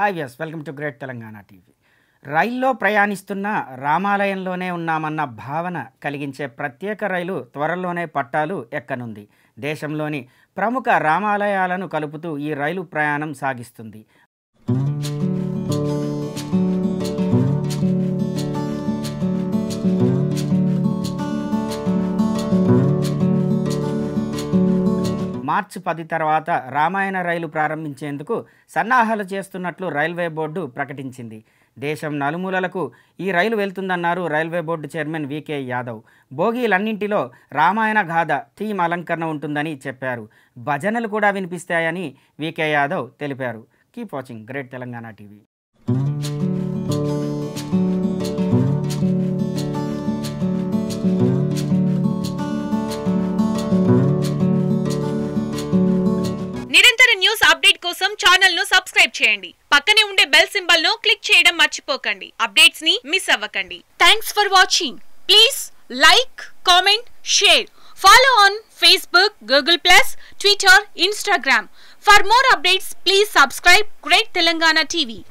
hi yes welcome to great Telangana TV రైల్లో ప్రయాణిస్తున్న రామాలయంలోనే ఉన్నామన్న భావన కలిగించే ప్రత్యేక రైలు త్వరలోనే పట్టాలు ఎక్కనుంది దేశంలోని ప్రముఖ రామాలయాలను కలుపుతూ ఈ రైలు ప్రయాణం సాగిస్తుంది మార్చి పది తర్వాత రామాయణ రైలు ప్రారంభించేందుకు సన్నాహాలు చేస్తున్నట్లు రైల్వే బోర్డు ప్రకటించింది దేశం నలుమూలలకు ఈ రైలు వెళ్తుందన్నారు railway board chairman V K Yadav బోగీలన్నింటిలో రామాయణ గాథ థీమ్ అలంకరణ ఉంటుందని చెప్పారు భజనలు కూడా వినిపిస్తాయని వికే యాదవ్ తెలిపారు keep watching great Telangana TV నిరంతర న్యూస్ అప్డేట్ కోసం ఛానల్ ను సబ్స్క్రైబ్ చేయండి పక్కనే ఉండే బెల్ సింబల్ ను క్లిక్ చేయడం మర్చిపోకండి అప్డేట్స్ ని మిస్ అవ్వకండి thanks for watching please like comment share follow on Facebook Google plus Twitter Instagram for more updates please subscribe great Telangana TV